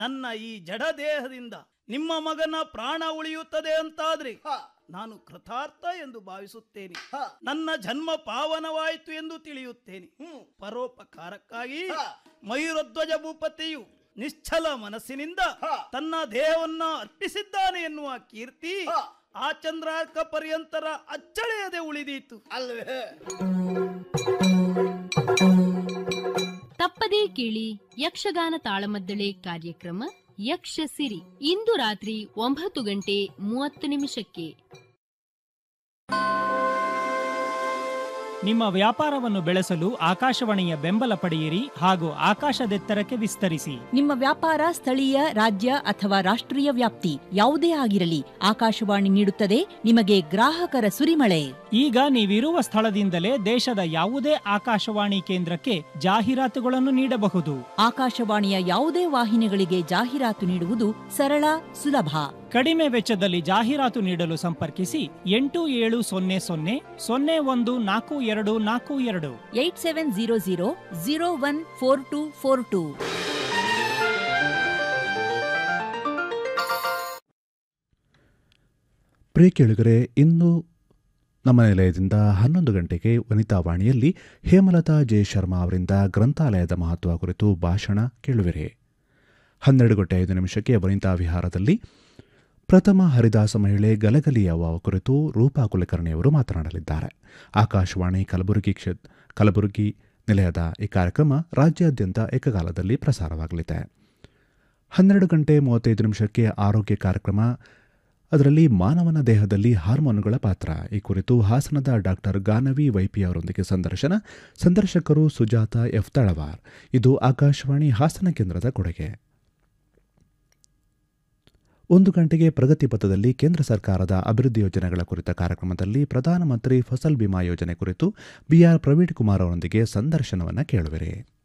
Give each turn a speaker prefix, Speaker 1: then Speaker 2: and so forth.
Speaker 1: ನನ್ನ ಈ ಜಡ ದೇಹದಿಂದ ನಿಮ್ಮ ಮಗನ ಪ್ರಾಣ ಉಳಿಯುತ್ತದೆ ಅಂತಾದ್ರೆ
Speaker 2: ಹ,
Speaker 1: ನಾನು ಕೃತಾರ್ಥ ಎಂದು ಭಾವಿಸುತ್ತೇನೆ
Speaker 2: ಹ,
Speaker 1: ನನ್ನ ಜನ್ಮ ಪಾವನವಾಯಿತು ಎಂದು ತಿಳಿಯುತ್ತೇನೆ
Speaker 2: ಹ್ಮ್,
Speaker 1: ಪರೋಪಕಾರಕ್ಕಾಗಿ
Speaker 2: ಹ.
Speaker 1: ಮಯೂರಧ್ವಜ ಭೂಪತಿಯು ನಿಶ್ಚಲ ಮನಸ್ಸಿನಿಂದ
Speaker 2: ಹ.
Speaker 1: ತನ್ನ ದೇಹವನ್ನ ಅರ್ಪಿಸಿದ್ದಾನೆ ಎನ್ನುವ ಕೀರ್ತಿ
Speaker 2: ಹ.
Speaker 1: ಆ ಚಂದ್ರಾರ್ಕ ಪರ್ಯಂತರ ಅಚ್ಚಳೆಯದೆ ಉಳಿದೀತು
Speaker 2: ಅಲ್ವೇ
Speaker 3: ತಪ್ಪದೇ ಕೇಳಿ ಯಕ್ಷಗಾನ ತಾಳಮದ್ದಳೆ ಕಾರ್ಯಕ್ರಮ ಯಕ್ಷ ಸಿರಿ ಇಂದು ರಾತ್ರಿ ಒಂಬತ್ತು ಗಂಟೆ ಮೂವತ್ತು ನಿಮಿಷಕ್ಕೆ
Speaker 4: ನಿಮ್ಮ ವ್ಯಾಪಾರವನ್ನು ಬೆಳೆಸಲು ಆಕಾಶವಾಣಿಯ ಬೆಂಬಲ ಪಡೆಯಿರಿ ಹಾಗೂ ಆಕಾಶದೆತ್ತರಕ್ಕೆ ವಿಸ್ತರಿಸಿ
Speaker 5: ನಿಮ್ಮ ವ್ಯಾಪಾರ ಸ್ಥಳೀಯ ರಾಜ್ಯ ಅಥವಾ ರಾಷ್ಟ್ರೀಯ ವ್ಯಾಪ್ತಿ ಯಾವುದೇ ಆಗಿರಲಿ ಆಕಾಶವಾಣಿ ನೀಡುತ್ತದೆ ನಿಮಗೆ ಗ್ರಾಹಕರ ಸುರಿಮಳೆ
Speaker 4: ಈಗ ನೀವಿರುವ ಸ್ಥಳದಿಂದಲೇ ದೇಶದ ಯಾವುದೇ ಆಕಾಶವಾಣಿ ಕೇಂದ್ರಕ್ಕೆ ಜಾಹೀರಾತುಗಳನ್ನು ನೀಡಬಹುದು
Speaker 5: ಆಕಾಶವಾಣಿಯ ಯಾವುದೇ ವಾಹಿನಿಗಳಿಗೆ ಜಾಹೀರಾತು ನೀಡುವುದು ಸರಳ ಸುಲಭ
Speaker 4: ಕಡಿಮೆ ವೆಚ್ಚದಲ್ಲಿ ಜಾಹೀರಾತು ನೀಡಲು ಸಂಪರ್ಕಿಸಿ ಎಂಟು ಏಳು ಸೊನ್ನೆ ಸೊನ್ನೆ ಸೊನ್ನೆ ಒಂದು ನಾಲ್ಕು ಎರಡು ನಾಲ್ಕು ಎರಡು
Speaker 5: eight seven zero zero zero one four two four two
Speaker 6: ಪ್ರಿಯ ಕೇಳುಗರೆ ಇಂದು ನಮ್ಮ ನಿಲಯದಿಂದ ಹನ್ನೊಂದು ಗಂಟೆಗೆ ವನಿತಾವಾಣಿಯಲ್ಲಿ ಹೇಮಲತಾ ಜೆ ಶರ್ಮಾ ಅವರಿಂದ ಗ್ರಂಥಾಲಯದ ಮಹತ್ವ ಕುರಿತು ಭಾಷಣ ಕೇಳುವಿರಿ ಹನ್ನೆರಡು ಗಂಟೆ ಐದು ನಿಮಿಷಕ್ಕೆ ವನಿತಾ ವಿಹಾರದಲ್ಲಿ ಪ್ರಥಮ ಹರಿದಾಸ ಮಹಿಳೆ ಗಲಗಲಿಯವ್ವ ಕುರಿತು ರೂಪಾ ಕುಲಕರ್ಣಿಯವರು ಮಾತನಾಡಲಿದ್ದಾರೆ ಆಕಾಶವಾಣಿ ಕಲಬುರಗಿ ಕ್ಷೇತ್ರ ಕಲಬುರಗಿ ನಿಲಯದ ಈ ಕಾರ್ಯಕ್ರಮ ರಾಜ್ಯಾದ್ಯಂತ ಏಕಕಾಲದಲ್ಲಿ ಪ್ರಸಾರವಾಗಲಿದೆ ಹನ್ನೆರಡು ಗಂಟೆ ಮೂವತ್ತೈದು ನಿಮಿಷಕ್ಕೆ ಆರೋಗ್ಯ ಕಾರ್ಯಕ್ರಮ ಅದರಲ್ಲಿ ಮಾನವನ ದೇಹದಲ್ಲಿ ಹಾರ್ಮೋನುಗಳ ಪಾತ್ರ ಈ ಕುರಿತು ಹಾಸನದ ಡಾಕ್ಟರ್ ಗಾನವಿ ವೈಪಿ ಅವರೊಂದಿಗೆ ಸಂದರ್ಶನ ಸಂದರ್ಶಕರು ಸುಜಾತ ಎಫ್ ತಳವಾರ್ ಇದು ಆಕಾಶವಾಣಿ ಹಾಸನ ಕೇಂದ್ರದ ಕೊಡುಗೆ ಒಂದು ಗಂಟೆಗೆ ಪ್ರಗತಿ ಪಥದಲ್ಲಿ ಕೇಂದ್ರ ಸರ್ಕಾರದ ಅಭಿವೃದ್ಧಿ ಯೋಜನೆಗಳ ಕುರಿತ ಕಾರ್ಯಕ್ರಮದಲ್ಲಿ ಪ್ರಧಾನಮಂತ್ರಿ ಫಸಲ್ ಬಿಮಾ ಯೋಜನೆ ಕುರಿತು ಬಿಆರ್ ಪ್ರವೀಣ್ ಕುಮಾರ್ ಅವರೊಂದಿಗೆ ಸಂದರ್ಶನವನ್ನು ಕೇಳುವಿರಿ